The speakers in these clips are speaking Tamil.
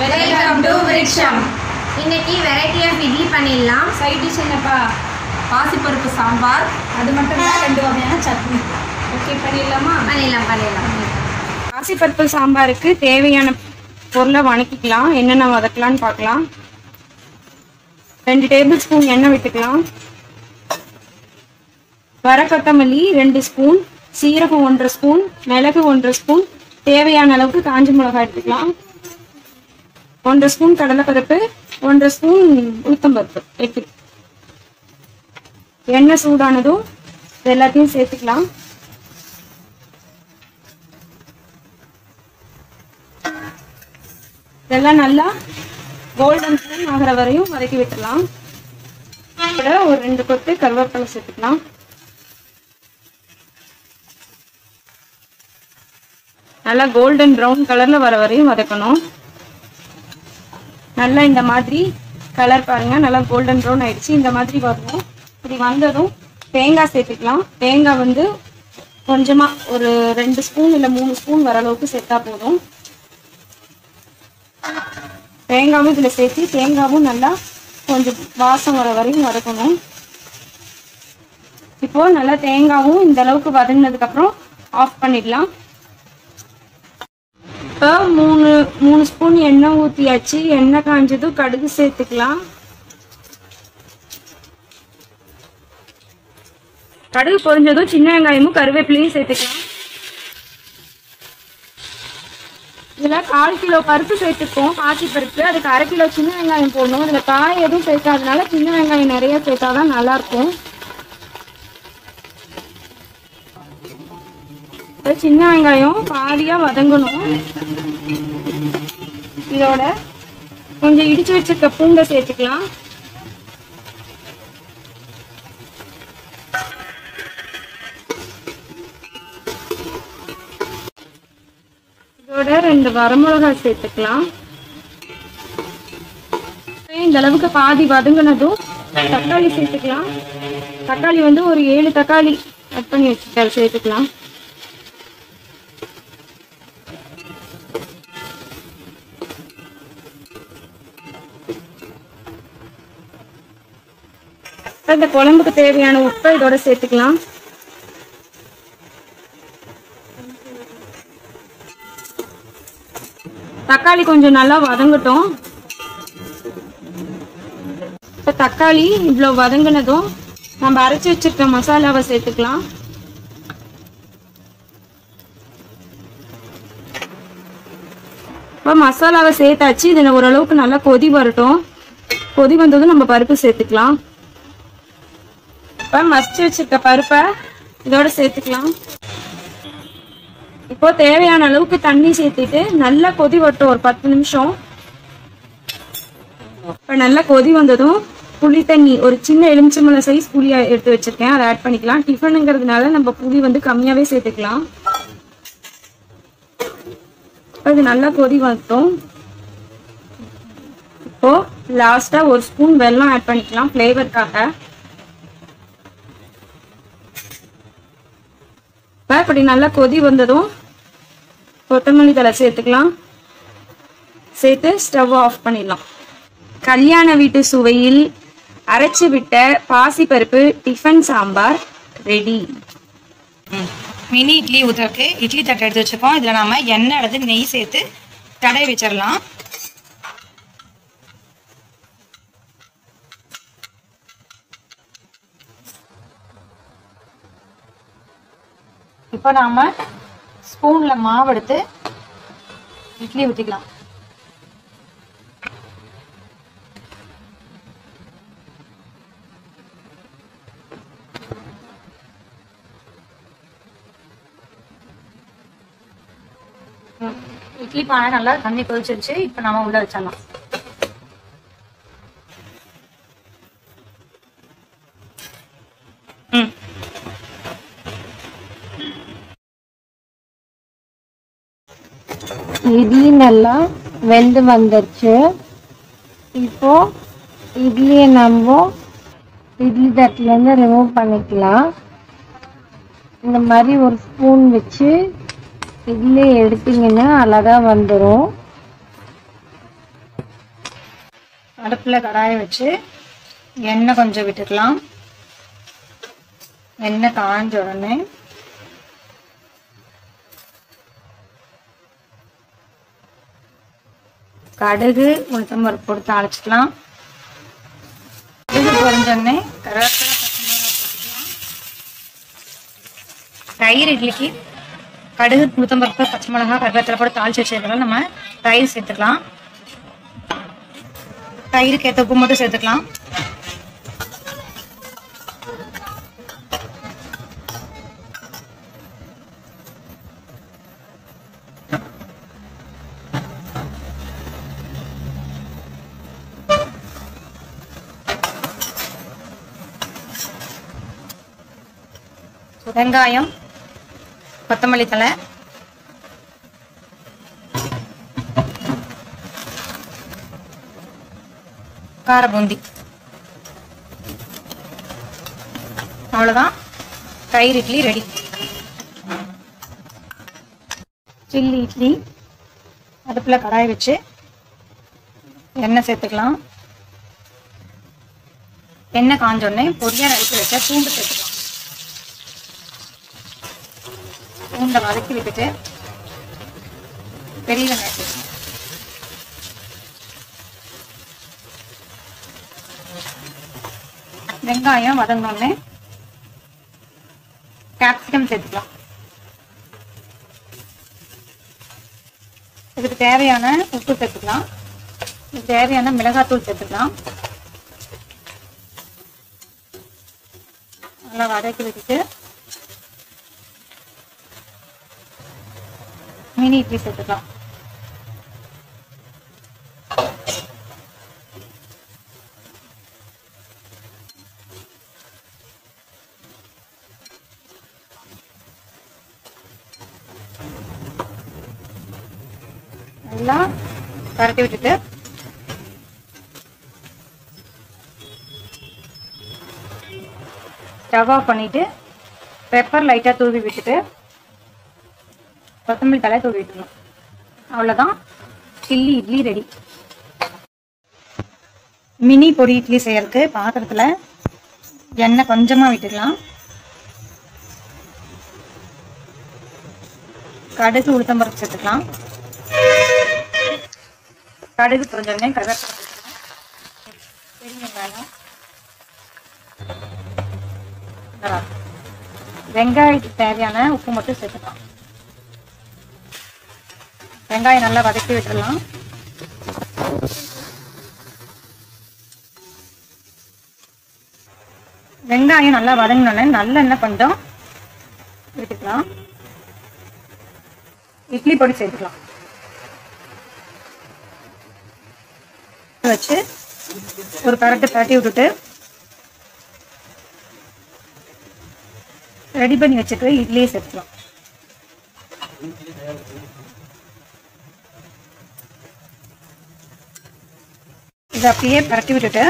வெல்கம் டு விருட்சம் இன்னைக்கு வெரைட்டி ஆஃப் இட்லி பண்ணிடலாம் சைட் டிஷ் என்னப்பா பாசிப்பருப்பு சாம்பார் அது மட்டும் இல்லை ரெண்டு வகையான சட்னி ஓகே பண்ணிடலாமா பண்ணிடலாம் பண்ணிடலாம் பாசிப்பருப்பு சாம்பாருக்கு தேவையான பொருளை வணக்கிக்கலாம் என்னென்ன வதக்கலாம்னு பார்க்கலாம் ரெண்டு டேபிள் ஸ்பூன் எண்ணெய் விட்டுக்கலாம் வர கொத்தமல்லி ரெண்டு ஸ்பூன் சீரகம் ஒன்றரை ஸ்பூன் மிளகு ஒன்றரை ஸ்பூன் தேவையான அளவுக்கு காஞ்ச மிளகாய் எடுத்துக்கலாம் ஒன்றரை ஸ்பூன் கடலைப்பருப்பு ஒன்றரை ஸ்பூன் உளுத்தம்பருப்பு எடுத்து எண்ணெய் சூடானதும் இது எல்லாத்தையும் சேர்த்துக்கலாம் இதெல்லாம் நல்லா கோல்டன் ப்ரௌன் ஆகிற வரையும் வதக்கி விட்டுலாம் கூட ஒரு ரெண்டு கொத்து கருவேப்பிலை சேர்த்துக்கலாம் நல்லா கோல்டன் ப்ரௌன் கலர்ல வர வரையும் வதக்கணும் நல்லா இந்த மாதிரி கலர் பாருங்க நல்லா கோல்டன் ப்ரௌன் ஆயிடுச்சு இந்த மாதிரி வரணும் இப்படி வந்ததும் தேங்காய் சேர்த்துக்கலாம் தேங்காய் வந்து கொஞ்சமா ஒரு ரெண்டு ஸ்பூன் இல்லை மூணு ஸ்பூன் வர அளவுக்கு சேர்த்தா போதும் தேங்காவும் இதில் சேர்த்து தேங்காவும் நல்லா கொஞ்சம் வாசம் வர வரையும் வதக்கணும் இப்போ நல்லா தேங்காவும் இந்த அளவுக்கு வதங்கினதுக்கு அப்புறம் ஆஃப் பண்ணிடலாம் இப்போ மூணு மூணு ஸ்பூன் எண்ணெய் ஊற்றியாச்சு எண்ணெய் காஞ்சதும் கடுகு சேர்த்துக்கலாம் கடுகு பொரிஞ்சதும் சின்ன வெங்காயமும் கருவேப்பிலையும் சேர்த்துக்கலாம் இதில் கால் கிலோ பருப்பு சேர்த்துப்போம் பாசி பருப்பு அதுக்கு அரை கிலோ சின்ன வெங்காயம் போடணும் இதில் காய் எதுவும் சேர்க்காதனால சின்ன வெங்காயம் நிறைய சேர்த்தாதான் நல்லா இருக்கும் இப்ப சின்ன வெங்காயம் பாதியா வதங்கணும் இதோட கொஞ்சம் இடிச்சு வச்சிருக்க பூண்டை சேர்த்துக்கலாம் இதோட ரெண்டு வரமிளகாய் சேர்த்துக்கலாம் இந்த அளவுக்கு பாதி வதங்கினதும் தக்காளி சேர்த்துக்கலாம் தக்காளி வந்து ஒரு ஏழு தக்காளி கட் பண்ணி வச்சுட்டு சேர்த்துக்கலாம் இந்த குழம்புக்கு தேவையான உப்பை இதோட சேர்த்துக்கலாம் தக்காளி கொஞ்சம் நல்லா வதங்கட்டும் இப்போ தக்காளி இவ்வளோ வதங்கினதும் நம்ம அரைச்சி வச்சிருக்க மசாலாவை சேர்த்துக்கலாம் இப்போ மசாலாவை சேர்த்தாச்சு இதில் ஓரளவுக்கு நல்லா கொதி வரட்டும் கொதி வந்ததும் நம்ம பருப்பு சேர்த்துக்கலாம் இப்போ மசிச்சு வச்சிருக்க பருப்பை இதோட சேர்த்துக்கலாம் இப்போ தேவையான அளவுக்கு தண்ணி சேர்த்துட்டு நல்லா கொதி வரட்டும் ஒரு பத்து நிமிஷம் இப்போ நல்லா கொதி வந்ததும் புளி தண்ணி ஒரு சின்ன எலுமிச்சம்பழம் சைஸ் புளி எடுத்து வச்சிருக்கேன் அதை ஆட் பண்ணிக்கலாம் டிஃபனுங்கிறதுனால நம்ம புளி வந்து கம்மியாவே சேர்த்துக்கலாம் இப்போ இது நல்லா கொதி வரட்டும் இப்போ லாஸ்டா ஒரு ஸ்பூன் வெல்லம் ஆட் பண்ணிக்கலாம் ஃப்ளேவருக்காக இப்போ இப்படி நல்லா கொதி வந்ததும் கொத்தமல்லி தலை சேர்த்துக்கலாம் சேர்த்து ஸ்டவ் ஆஃப் பண்ணிடலாம் கல்யாண வீட்டு சுவையில் அரைச்சு விட்ட பாசிப்பருப்பு tiffin sambar ready mini idli ஊற்றுறதுக்கு இட்லி தட்டை எடுத்து வச்சுருக்கோம் இதில் நாம எண்ணெய் எடுத்து நெய் சேர்த்து தடவி வச்சிடலாம் இப்போ நாம ஸ்பூன்ல மாவு எடுத்து இட்லி ஊற்றிக்கலாம் இட்லி பானை நல்லா தண்ணி கொதிச்சிருச்சு இப்போ நாம உள்ள வச்சிடலாம் ம் இட்லி நல்லா வெந்து வந்துருச்சு இப்போ இட்லியை நம்ம இட்லி தட்டுலேருந்து ரிமூவ் பண்ணிக்கலாம் இந்த மாதிரி ஒரு ஸ்பூன் வச்சு இட்லி எடுத்தீங்கன்னா அழகா வந்துடும் அடுப்பில் கடாயை வச்சு எண்ணெய் கொஞ்சம் விட்டுக்கலாம் எண்ணெய் காஞ்ச உடனே கடுகு உளுத்தம் பருப்பு போட்டு தாளிச்சுக்கலாம் கடுகு பொரிஞ்சோடனே கருவேப்பிலை பச்சை மிளகாய் போட்டுக்கலாம் தயிர் இட்லிக்கு கடுகு உளுத்தம் பருப்பு பச்சை மிளகாய் கருவேப்பிலை போட்டு தாளிச்சு வச்சிருக்கலாம் நம்ம தயிர் சேர்த்துக்கலாம் தயிருக்கு ஏற்ற உப்பு மட்டும் சேர்த்துக்கலாம் வெங்காயம் கொத்தமல்லி தழை கார பூந்தி அவ்வளோதான் தயிர் இட்லி ரெடி சில்லி இட்லி அடுப்பில் கடாய் வச்சு எண்ணெய் சேர்த்துக்கலாம் எண்ணெய் காஞ்சோடனே பொடியாக நறுக்கி வச்சா பூண்டு சேர்த்துக்கலாம் பூண்டை வதக்கி விட்டுட்டு பெரிய வெங்காயம் சேர்க்கணும் வெங்காயம் வதங்கினோடனே கேப்சிகம் சேர்த்துக்கலாம் இதுக்கு தேவையான உப்பு சேர்த்துக்கலாம் இதுக்கு தேவையான மிளகாத்தூள் சேர்த்துக்கலாம் நல்லா வதக்கி விட்டுட்டு மினி இட்லி சேர்த்துக்கலாம் நல்லா பரட்டி விட்டுட்டு ஸ்டவ் ஆஃப் பண்ணிட்டு பெப்பர் லைட்டாக தூவி விட்டுட்டு கொத்தமல்லி தலை தூவி விட்டுணும் அவ்வளோதான் சில்லி இட்லி ரெடி மினி பொடி இட்லி செய்யறதுக்கு பாத்திரத்தில் எண்ணெய் கொஞ்சமாக விட்டுக்கலாம் கடுகு உளுத்தம்பருப்பு சேர்த்துக்கலாம் கடுகு புரிஞ்சோடனே கருவேப்பிலை சேர்த்துக்கலாம் பெரிய வெங்காயம் நல்லா இருக்கும். வெங்காயத்துக்கு தேவையான உப்பு மட்டும் சேர்த்துக்கலாம் வெங்காயம் நல்லா வதக்கி விட்டுடலாம் வெங்காயம் நல்லா வதங்கினோடனே நல்லெண்ணெய் கொஞ்சம் விட்டுக்கலாம் இட்லி பொடி சேர்த்துக்கலாம் வச்சு ஒரு பரட்டு பரட்டி விட்டுட்டு ரெடி பண்ணி வச்சுட்டு இட்லியை சேர்த்துக்கலாம் இதை அப்படியே பரட்டி விட்டுட்டு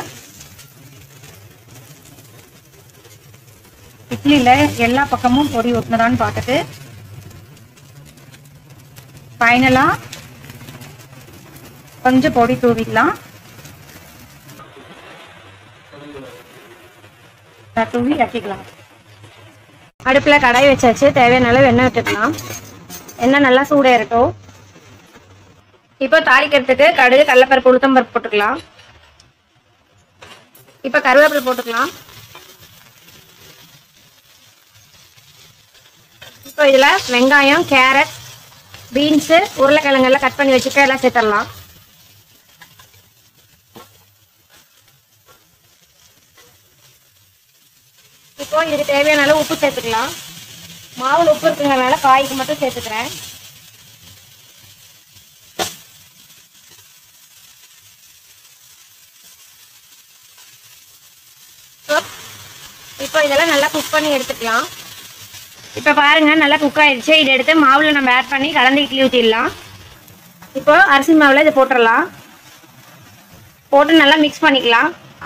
இட்லியில எல்லா பக்கமும் பொடி ஒட்டுனதான்னு பார்த்துட்டு ஃபைனலா கொஞ்சம் பொடி தூவிடலாம் இதை தூவி இறக்கிக்கலாம் அடுப்பில் கடாய் வச்சாச்சு தேவையான அளவு எண்ணெய் விட்டுக்கலாம் எண்ணெய் நல்லா சூடாயிரட்டும் இப்போ தாளிக்கிறதுக்கு கடுகு கடலப்பருப்பு உளுத்தம்பருப்பு போட்டுக்கலாம் இப்போ கருவேப்பிலை போட்டுக்கலாம் இப்போ இதில் வெங்காயம் கேரட் பீன்ஸு உருளைக்கிழங்கு எல்லாம் கட் பண்ணி வச்சுக்க எல்லாம் சேர்த்துடலாம் இப்போ இதுக்கு தேவையான அளவு உப்பு சேர்த்துக்கலாம் மாவுல உப்பு இருக்குங்கிறனால காய்க்கு மட்டும் சேர்த்துக்கிறேன் இப்போ- இப்போ இதெல்லாம் நல்லா குக் பண்ணி எடுத்துக்கலாம் இப்போ பாருங்க நல்லா குக் ஆயிடுச்சு இதை எடுத்து மாவுல நம்ம ஆட் பண்ணி கலந்து இட்லி ஊற்றிடலாம் இப்போ அரிசி மாவுல இதை போட்டுடலாம் போட்டு நல்லா மிக்ஸ் பண்ணிக்கலாம்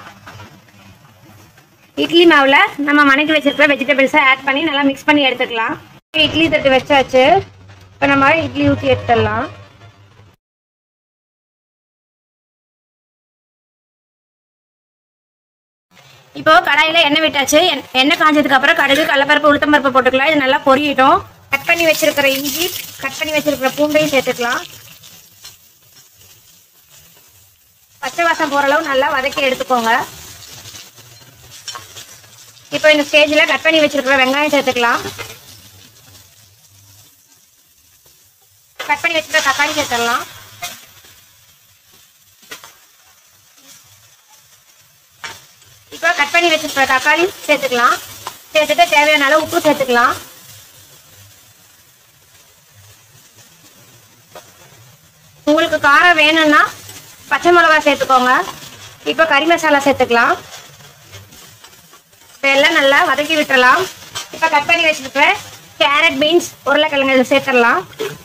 இட்லி மாவில் நம்ம மணக்கி வச்சிருக்கிற வெஜிடபிள்ஸை ஆட் பண்ணி நல்லா மிக்ஸ் பண்ணி எடுத்துக்கலாம் இட்லி தட்டு வச்சாச்சு இப்போ நம்ம இட்லி ஊற்றி எடுத்துடலாம் இப்போ கடாயில எண்ணெய் விட்டாச்சு எண்- எண்ணெய் காஞ்சதுக்கு அப்புறம் கடுகு கடலப்பருப்பு உளுத்தம்பருப்பு போட்டுக்கலாம் இது நல்லா பொரியட்டும் கட் பண்ணி வச்சிருக்கிற இஞ்சி கட் பண்ணி வச்சிருக்கிற பூண்டையும் சேர்த்துக்கலாம் பச்சை வாசம் போற அளவு நல்லா வதக்கி எடுத்துக்கோங்க இப்போ இந்த ஸ்டேஜ்ல கட் பண்ணி வச்சிருக்கிற வெங்காயம் சேர்த்துக்கலாம் கட் பண்ணி வச்சிருக்கிற தக்காளி சேர்த்துடலாம் இப்போ கட் பண்ணி வச்சிருக்கிற தக்காளி சேர்த்துக்கலாம் சேர்த்துட்டு தேவையான அளவு உப்பு சேர்த்துக்கலாம் உங்களுக்கு காரம் வேணும்னா பச்சை மிளகா சேர்த்துக்கோங்க இப்போ கறி மசாலா சேர்த்துக்கலாம் இப்போ எல்லாம் நல்லா வதக்கி விட்டுறலாம் இப்போ கட் பண்ணி வச்சிருக்கிற கேரட் பீன்ஸ் உருளைக்கிழங்கு இதில் சேர்த்துடலாம்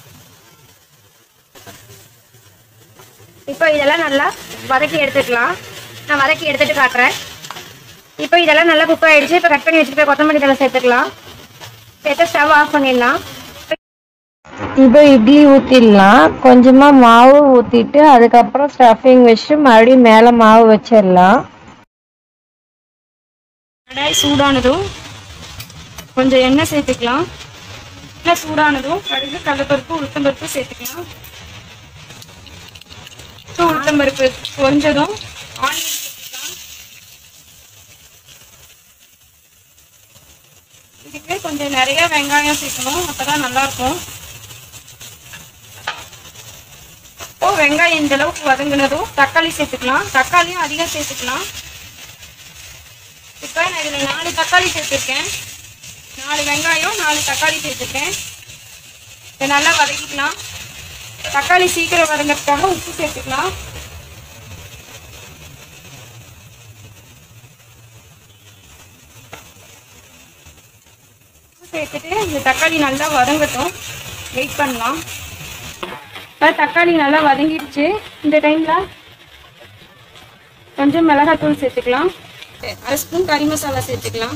இப்போ இதெல்லாம் நல்லா வதக்கி எடுத்துக்கலாம் நான் வதக்கி எடுத்துட்டு காட்டுறேன் இப்போ இதெல்லாம் நல்லா குக் ஆயிடுச்சு இப்போ கட் பண்ணி வச்சுட்டு கொத்தமல்லி தலை சேர்த்துக்கலாம் சேர்த்து ஸ்டவ் ஆஃப் பண்ணிடலாம் இப்போ இட்லி ஊற்றிடலாம் கொஞ்சமாக மாவு ஊற்றிட்டு அதுக்கப்புறம் ஸ்டஃபிங் வச்சுட்டு மறுபடியும் மேலே மாவு வச்சிடலாம் கடாய் சூடானதும் கொஞ்சம் எண்ணெய் சேர்த்துக்கலாம் எண்ணெய் சூடானதும் கடுகு கடலப்பருப்பு உளுத்தம்பருப்பு சேர்த்துக்கலாம் ஸோ உளுத்தம்பருப்பு பொரிஞ்சதும் ஆனியன் சேர்த்துக்கலாம் இதுக்கு கொஞ்சம் நிறைய வெங்காயம் சேர்க்கணும் அப்பதான் நல்லா இருக்கும் ஓ வெங்காயம் இந்த அளவுக்கு வதங்கினதும் தக்காளி சேர்த்துக்கலாம் தக்காளியும் அதிகம் சேர்த்துக்கலாம் இப்போ நான் இதில் நாலு தக்காளி சேர்த்துருக்கேன் நாலு வெங்காயம் நாலு தக்காளி சேர்த்துருக்கேன் இதை நல்லா வதக்கிக்கலாம் தக்காளி சீக்கிரம் வதங்கிறதுக்காக உப்பு சேர்த்துக்கலாம் உப்பு சேர்த்துட்டு இந்த தக்காளி நல்லா வதங்கட்டும் வெயிட் பண்ணலாம் இப்போ தக்காளி நல்லா வதங்கிடுச்சு இந்த டைமில் கொஞ்சம் மிளகாத்தூள் சேர்த்துக்கலாம் அரை ஸ்பூன் கறி மசாலா சேர்த்துக்கலாம்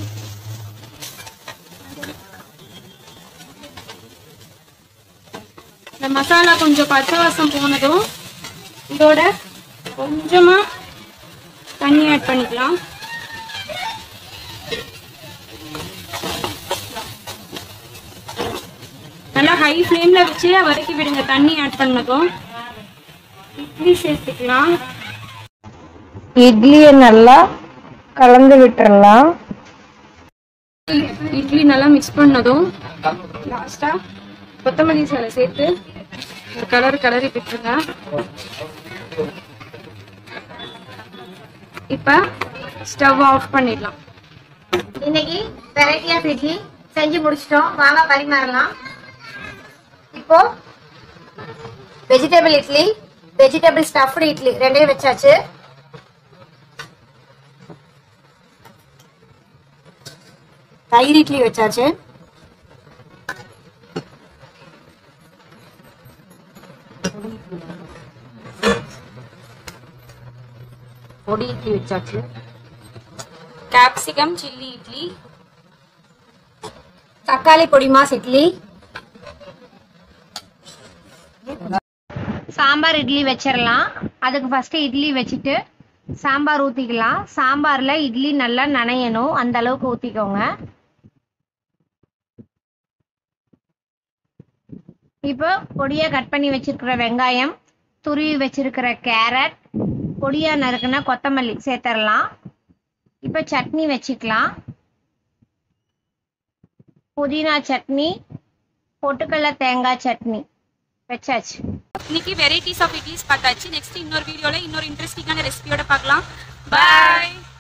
இந்த மசாலா கொஞ்சம் பச்சை வாசம் போனதும் இதோட கொஞ்சமா தண்ணி ஆட் பண்ணிக்கலாம் நல்லா ஹை ஃப்ளேம்ல வச்சு வதக்கி விடுங்க தண்ணி ஆட் பண்ணதும் இட்லி சேர்த்துக்கலாம் இட்லியை நல்லா கலந்து விட்டுறலாம் இட்லி நல்லா மிக்ஸ் பண்ணதும் லாஸ்டா கொத்தமல்லி சாலை சேர்த்து ஒரு கலர் கலரி விட்டுருங்க இப்போ ஸ்டவ் ஆஃப் பண்ணிடலாம் இன்னைக்கு வெரைட்டி ஆஃப் இட்லி செஞ்சு முடிச்சிட்டோம் வாங்க பரிமாறலாம் இப்போ vegetable idli vegetable stuffed idli ரெண்டையும் வச்சாச்சு தயிர் இட்லி வச்சாச்சு பொடி இட்லி வச்சாச்சு கேப்சிகம் சில்லி இட்லி தக்காளி பொடி மாஸ் இட்லி சாம்பார் இட்லி வச்சிடலாம் அதுக்கு ஃபர்ஸ்ட் இட்லி வச்சுட்டு சாம்பார் ஊற்றிக்கலாம் சாம்பாரில் இட்லி நல்லா நனையணும் அந்த அளவுக்கு ஊற்றிக்கோங்க இப்போ பொடியாக கட் பண்ணி வச்சிருக்கிற வெங்காயம் துருவி வச்சிருக்கிற கேரட் பொடியாக நறுக்குனா கொத்தமல்லி சேர்த்துடலாம் இப்போ சட்னி வச்சுக்கலாம் புதினா சட்னி பொட்டுக்கடலை தேங்காய் சட்னி வச்சாச்சு இன்னைக்கு வெரைட்டிஸ் ஆஃப் இட்லிஸ் பார்த்தாச்சு நெக்ஸ்ட் இன்னொரு வீடியோல இன்னொரு இன்ட்ரெஸ்டிங்கான ரெசிபியோட பார்க்கலாம் பாய்